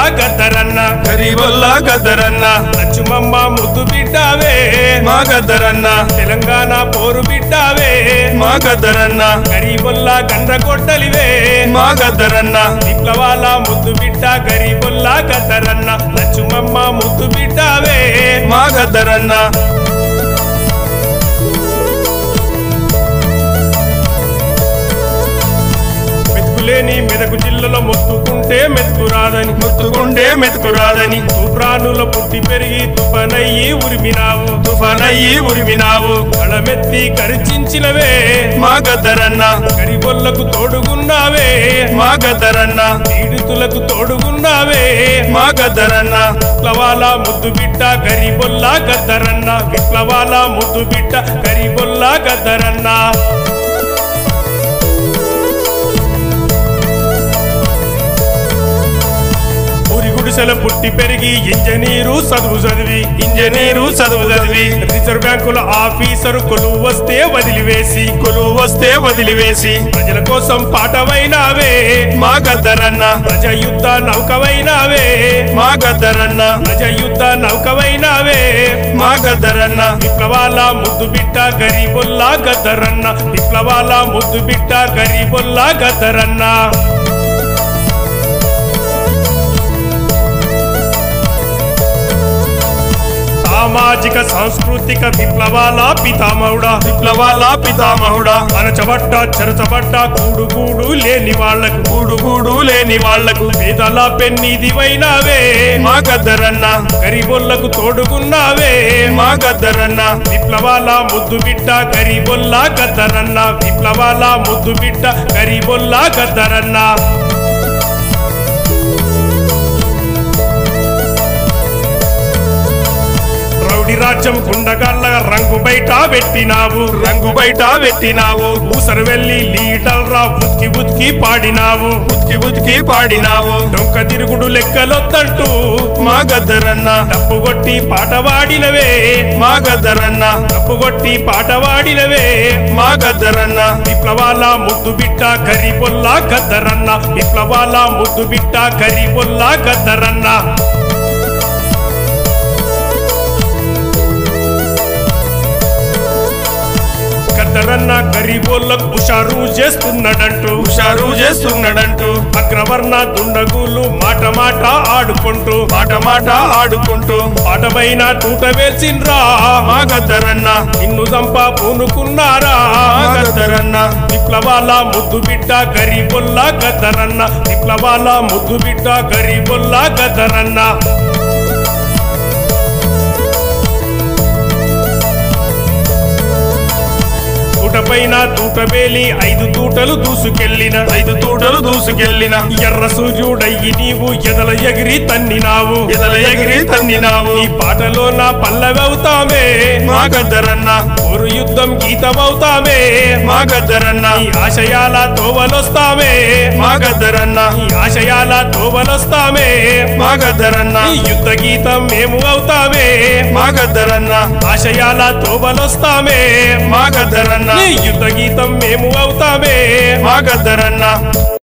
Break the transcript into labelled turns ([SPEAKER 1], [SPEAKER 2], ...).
[SPEAKER 1] గద్దరన్న
[SPEAKER 2] గరీబుల్లా గద్దరన్న
[SPEAKER 1] లక్ష్మమ్మ ముద్దు బిడ్డావే
[SPEAKER 2] మా గద్దరన్న
[SPEAKER 1] తెలంగాణ పోరు బిడ్డావే
[SPEAKER 2] మా గద్దరన్న
[SPEAKER 1] గరీబుల్లా గండ్ర కొట్టలివే
[SPEAKER 2] మా గద్దరన్న
[SPEAKER 1] విప్లవాల ముద్దు బిడ్డ గరీబుల్లా గద్దరన్న లక్ష్మమ్మ ముద్దు బిడ్డావే
[SPEAKER 2] మా గద్దరన్న
[SPEAKER 1] మెతుకులేని మెదకు జిల్లలో మొత్తుకుంటే మెతుకు రాదని
[SPEAKER 2] ముత్తుకుంటే మెతుకురాదని
[SPEAKER 1] ప్రాణుల పుట్టి పెరిగి తుఫనయ్యి ఉరిమినావు
[SPEAKER 2] తుఫానయ్యి ఉరిమినావు
[SPEAKER 1] కళమెత్తి కరిచించినవే
[SPEAKER 2] మా గద్దరన్న
[SPEAKER 1] గరిబొల్లకు తోడుగున్నావే
[SPEAKER 2] మా గద్దరన్న
[SPEAKER 1] పీడితులకు తోడుగున్నావే
[SPEAKER 2] మా గద్దరన్న
[SPEAKER 1] విప్లవాల ముద్దు బిడ్డ గరిబొల్లా గద్దరన్న విప్లవాల ముద్దు బిడ్డ గరిబొల్లా గద్దరన్న ఊరి గుడిసెల పుట్టి పెరిగి ఇంజనీరు చదువు చదివి
[SPEAKER 2] ఇంజనీరు చదువు చదివి
[SPEAKER 1] రిజర్వ్ బ్యాంకుల ఆఫీసరు కొలువు వస్తే వదిలివేసి
[SPEAKER 2] కొలువు వస్తే వదిలివేసి
[SPEAKER 1] ప్రజల కోసం పాటవైనావే
[SPEAKER 2] మా గద్దరన్న
[SPEAKER 1] ప్రజ యుద్ధ నౌకవైనావే
[SPEAKER 2] మా గద్దరన్న
[SPEAKER 1] ప్రజ యుద్ధ నౌకవైనావే
[SPEAKER 2] మా గద్దరన్న
[SPEAKER 1] విప్లవాల ముద్దు బిడ్డ గరీబుల్లా గద్దరన్న విప్లవాల ముద్దు బిడ్డ గరీబుల్లా గద్దరన్న సామాజిక సాంస్కృతిక విప్లవాల పితామహుడా
[SPEAKER 2] విప్లవాల పితామహుడా
[SPEAKER 1] అణచబడ్డ చెరచబడ్డ కూడు కూడు లేని వాళ్లకు
[SPEAKER 2] గూడు గూడు లేని వాళ్లకు
[SPEAKER 1] పేదల పెన్నిదివైనావే
[SPEAKER 2] మా గద్దరన్న
[SPEAKER 1] గరీబుల్లకు తోడుగున్నావే
[SPEAKER 2] మా గద్దరన్న
[SPEAKER 1] విప్లవాల ముద్దు బిడ్డ గరీబుల్లా గద్దరన్న విప్లవాల ముద్దు బిడ్డ గరీబుల్లా గద్దరన్న రౌడి రాజ్యం గుండగల్ల రంగు బయట పెట్టినావు
[SPEAKER 2] రంగు బయట పెట్టినావు
[SPEAKER 1] ఊసరు వెళ్ళి లీడర్ రా ఉతికి ఉతికి పాడినావు
[SPEAKER 2] ఉతికి ఉతికి పాడినావు
[SPEAKER 1] డొంక తిరుగుడు లెక్కలొద్దంటూ
[SPEAKER 2] మా గద్దరన్న
[SPEAKER 1] డప్పు కొట్టి పాట వాడినవే
[SPEAKER 2] మా గద్దరన్న
[SPEAKER 1] డప్పు కొట్టి పాట వాడినవే
[SPEAKER 2] మా గద్దరన్న
[SPEAKER 1] విప్లవాల ముద్దు బిడ్డ గరిబొల్లా గద్దరన్న విప్లవాల ముద్దు బిడ్డ గరిబొల్లా గద్దరన్న గద్దరన్న గరీబోళ్ళకు హుషారు చేస్తున్నాడంటూ
[SPEAKER 2] హుషారు చేస్తున్నాడంటూ
[SPEAKER 1] అగ్రవర్ణ దుండగులు మాట మాట ఆడుకుంటూ
[SPEAKER 2] మాట మాట ఆడుకుంటూ
[SPEAKER 1] పాటపైన తూట వేసిండ్రా
[SPEAKER 2] మా గద్దరన్న
[SPEAKER 1] నిన్ను చంప పూనుకున్నారా
[SPEAKER 2] మా గద్దరన్న
[SPEAKER 1] విప్లవాల ముద్దు బిడ్డ గరీబొల్లా గద్దరన్న విప్లవాల ముద్దు బిడ్డ గరీబొల్లా గద్దరన్న తూటపైన తూటవేలి ఐదు తూటలు దూసుకెళ్ళిన
[SPEAKER 2] ఐదు తూటలు దూసుకెళ్ళిన
[SPEAKER 1] ఎర్ర సూర్యుడయ్యి నీవు ఎదల ఎగిరి తన్నినావు
[SPEAKER 2] ఎదల ఎగిరి తన్నినావు
[SPEAKER 1] ఈ పాటలో నా పల్లవవుతామే
[SPEAKER 2] మా గద్దరన్న
[SPEAKER 1] ఓరు యుద్ధం గీతమవుతామే
[SPEAKER 2] మా గద్దరన్న
[SPEAKER 1] ఈ ఆశయాల తోవలొస్తామే
[SPEAKER 2] మా గద్దరన్న
[SPEAKER 1] ఈ ఆశయాల తోవలొస్తామే
[SPEAKER 2] మా గద్దరన్న
[SPEAKER 1] ఈ యుద్ధ గీతం మేము అవుతామే
[SPEAKER 2] మా గద్దరన్న
[SPEAKER 1] ఆశయాల తోవలొస్తామే
[SPEAKER 2] మా గద్దరన్న
[SPEAKER 1] ఈ యుద్ధ గీతం మేము అవుతామే
[SPEAKER 2] మా గద్దరన్న